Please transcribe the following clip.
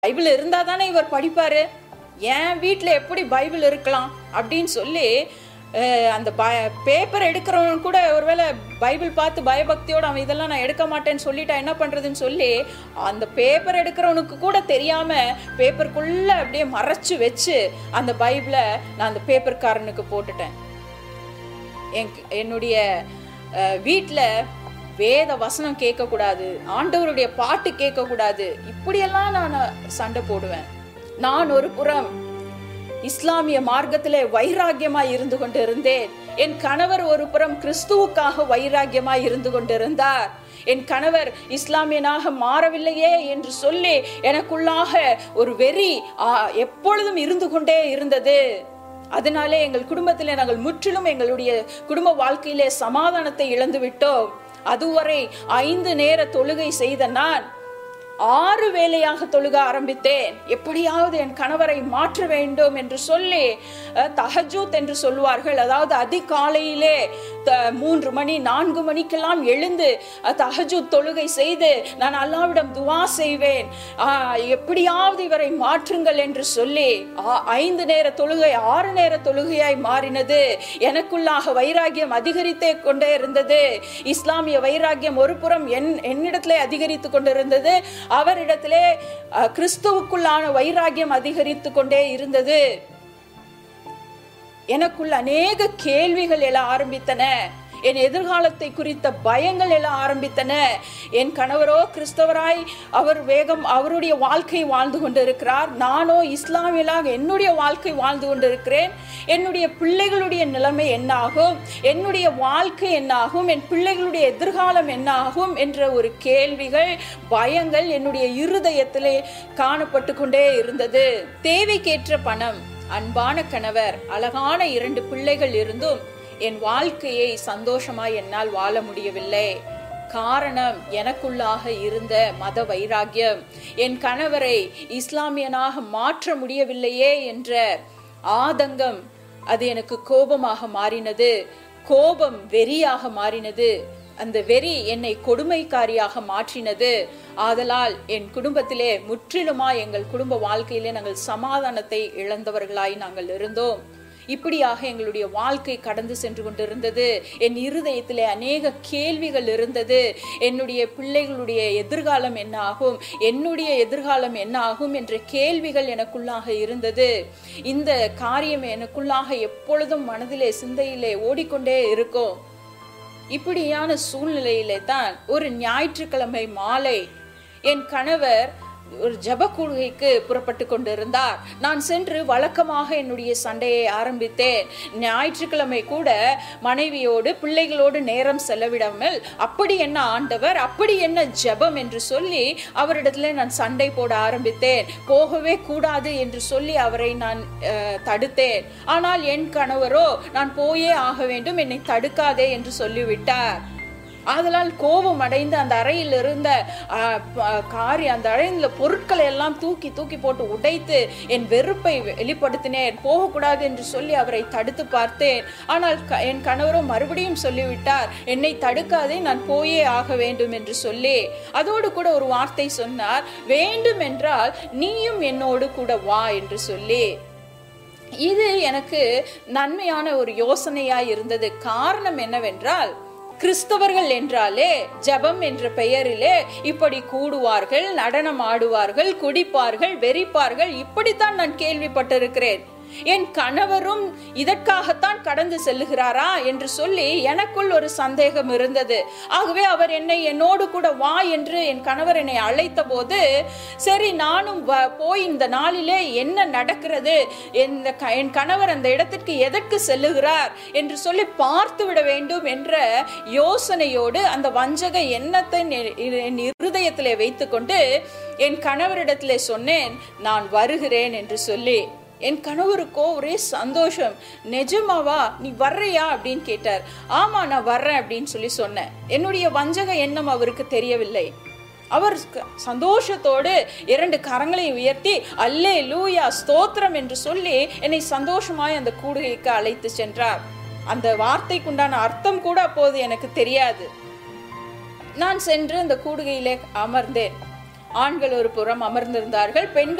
Bible இருந்தா தானே இவர் படிப்பாரு என் வீட்டில் எப்படி பைபிள் இருக்கலாம் அப்படின்னு சொல்லி அஹ், அந்த ப பேப்பர் எடுக்கிறவன் கூட ஒருவேளை பைபிள் பார்த்து பயபக்தியோட அவன் இதெல்லாம் நான் எடுக்க மாட்டேன்னு சொல்லிட்டா என்ன பண்றதுன்னு சொல்லி அந்த பேப்பர் எடுக்கிறவனுக்கு கூட தெரியாம பேப்பருக்குள்ள அப்படியே மறைச்சு வச்சு அந்த பைபிளை நான் அந்த பேப்பர்காரனுக்கு போட்டுட்டேன் என் என்னுடைய வீட்டில் வேத வசனம் கேட்கக்கூடாது ஆண்டவருடைய பாட்டு கேட்கக்கூடாது இப்படியெல்லாம் நான் சண்டை போடுவேன் நான் ஒரு புறம் இஸ்லாமிய மார்க்கத்திலே வைராக்கியமாய் இருந்து கொண்டிருந்தேன் என் கணவர் ஒரு புறம் கிறிஸ்துவுக்காக வைராக்கியமாய் இருந்து கொண்டிருந்தார் என் கணவர் இஸ்லாமியனாக மாறவில்லையே என்று சொல்லி எனக்குள்ளாக ஒரு வெறி ஆ, எப்பொழுதும் இருந்து கொண்டே இருந்தது அதனாலே எங்கள் குடும்பத்திலே நாங்கள் முற்றிலும் எங்களுடைய குடும்ப வாழ்க்கையிலே சமாதானத்தை இழந்து விட்டோம் அதுவரை ஐந்து நேர தொழுகை செய்த நான் ஆறு வேலையாக தொழுக ஆரம்பித்தேன் எப்படியாவது என் கணவரை மாற்ற வேண்டும் என்று சொல்லி அஹ், தஹஜூத் என்று சொல்வார்கள் அதாவது அதிகாலையிலே த- மூன்று மணி நான்கு மணிக்கெல்லாம் எழுந்து அஹ், தஹஜூத் தொழுகை செய்து நான் அல்லாவிடம் துவா செய்வேன் ஆஹ், எப்படியாவது இவரை மாற்றுங்கள் என்று சொல்லி ஆ- ஐந்து நேர தொழுகை ஆறு நேர தொழுகையாய் மாறினது எனக்குள்ளாக வைராகியம் அதிகரித்தே கொண்டே இருந்தது இஸ்லாமிய வைராகியம் ஒரு புறம் என் என்னிடத்திலே அதிகரித்து கொண்டிருந்தது அவரிடத்திலே அஹ், கிறிஸ்துவுக்குள்ளான வைராகியம் அதிகரித்து கொண்டே இருந்தது எனக்குள் அநேக கேள்விகள் எழ ஆரம்பித்தன என் எதிர்காலத்தை குறித்த பயங்கள் எழ ஆரம்பித்தன என் கணவரோ கிறிஸ்தவராய் அவர் வேகம் அவருடைய வாழ்க்கை வாழ்ந்து கொண்டிருக்கிறார் நானோ இஸ்லாமியலாக என்னுடைய வாழ்க்கை வாழ்ந்து கொண்டிருக்கிறேன் என்னுடைய பிள்ளைகளுடைய நிலைமை என்னாகும் என்னுடைய வாழ்க்கை என்னாகும் என் பிள்ளைகளுடைய எதிர்காலம் என்னாகும் என்ற ஒரு கேள்விகள் பயங்கள் என்னுடைய இருதயத்திலே காணப்பட்டு கொண்டே இருந்தது தேவைக்கேற்ற பணம் அன்பான கணவர் அழகான இரண்டு பிள்ளைகள் இருந்தும் என் வாழ்க்கையை சந்தோஷமாய் என்னால் வாழ முடியவில்லை காரணம் எனக்குள்ளாக இருந்த மத வைராக்கியம் என் கணவரை இஸ்லாமியனாக மாற்ற முடியவில்லையே என்ற ஆதங்கம் அது எனக்கு கோபமாக மாறினது கோபம் வெறியாக மாறினது அந்த வெறி என்னை கொடுமைக்காரியாக மாற்றினது ஆதலால் என் குடும்பத்திலே முற்றிலுமாய் எங்கள் குடும்ப வாழ்க்கையிலே நாங்கள் சமாதானத்தை இழந்தவர்களாய் நாங்கள் இருந்தோம் இப்படியாக எங்களுடைய வாழ்க்கை கடந்து சென்று கொண்டிருந்தது என் இருதயத்திலே அநேக கேள்விகள் இருந்தது என்னுடைய பிள்ளைகளுடைய எதிர்காலம் என்ன ஆகும் என்னுடைய எதிர்காலம் என்ன ஆகும் என்ற கேள்விகள் எனக்குள்ளாக இருந்தது இந்த காரியம் எனக்குள்ளாக எப்பொழுதும் மனதிலே சிந்தையிலே ஓடிக்கொண்டே இருக்கும் இப்படியான சூழ்நிலையிலே தான் ஒரு ஞாயிற்றுக்கிழமை மாலை என் கணவர் ஒரு ஜப கூடுகைக்கு புறப்பட்டு கொண்டிருந்தார் நான் சென்று வழக்கமாக என்னுடைய சண்டையை ஆரம்பித்தேன் ஞாயிற்றுக்கிழமை கூட மனைவியோடு பிள்ளைகளோடு நேரம் செலவிடாமல் அப்படி என்ன ஆண்டவர் அப்படி என்ன ஜெபம் என்று சொல்லி அவரிடத்துல நான் சண்டை போட ஆரம்பித்தேன் போகவே கூடாது என்று சொல்லி அவரை நான் அஹ், தடுத்தேன் ஆனால் என் கணவரோ நான் போயே ஆக வேண்டும் என்னை தடுக்காதே என்று சொல்லிவிட்டார் ஆதலால் கோபம் அடைந்து அந்த அறையில் இருந்த ஆஹ், ப- காரி அந்த அறையில் பொருட்களை எல்லாம் தூக்கி தூக்கி போட்டு உடைத்து என் வெறுப்பை வெளிப்படுத்தினேன் போகக்கூடாது என்று சொல்லி அவரை தடுத்து பார்த்தேன் ஆனால் க- என் கணவரோ மறுபடியும் சொல்லிவிட்டார் என்னை தடுக்காதே நான் போயே ஆக வேண்டும் என்று சொல்லி அதோடு கூட ஒரு வார்த்தை சொன்னார் வேண்டும் என்றால் நீயும் என்னோடு கூட வா என்று சொல்லி இது எனக்கு நன்மையான ஒரு யோசனையாய் இருந்தது காரணம் என்னவென்றால் கிறிஸ்தவர்கள் என்றாலே ஜெபம் என்ற பெயரிலே இப்படி கூடுவார்கள் நடனம் ஆடுவார்கள் குடிப்பார்கள் வெறிப்பார்கள் இப்படித்தான் நான் கேள்விப்பட்டிருக்கிறேன் என் கணவரும் இதற்காகத்தான் கடந்து செல்லுகிறாரா என்று சொல்லி எனக்குள் ஒரு சந்தேகம் இருந்தது ஆகவே அவர் என்னை என்னோடு கூட வா என்று என் கணவர் என்னை அழைத்த போது சரி நானும் வ- போய் இந்த நாளிலே என்ன நடக்கிறது இந்த க- என் கணவர் அந்த இடத்திற்கு எதற்கு செல்லுகிறார் என்று சொல்லி பார்த்து விட வேண்டும் என்ற யோசனையோடு அந்த வஞ்சக எண்ணத்தை நெ- என் இருதயத்திலே வைத்துக்கொண்டு என் கணவரிடத்திலே சொன்னேன் நான் வருகிறேன் என்று சொல்லி என் கணவருக்கோ ஒரே சந்தோஷம் நிஜமாவா நீ வர்றியா அப்படின்னு கேட்டார் ஆமா நான் வர்றேன் அப்படின்னு சொல்லி சொன்னேன் என்னுடைய வஞ்சக எண்ணம் அவருக்கு தெரியவில்லை அவர் க- சந்தோஷத்தோடு இரண்டு கரங்களை உயர்த்தி அல்லே லூயா ஸ்தோத்திரம் என்று சொல்லி என்னை சந்தோஷமாய் அந்த கூடுகைக்கு அழைத்து சென்றார் அந்த வார்த்தைக்குண்டான அர்த்தம் கூட அப்போது எனக்கு தெரியாது நான் சென்று அந்த கூடுகையிலே அமர்ந்தேன் ஆண்கள் ஒரு புறம் அமர்ந்திருந்தார்கள் பெண்கள்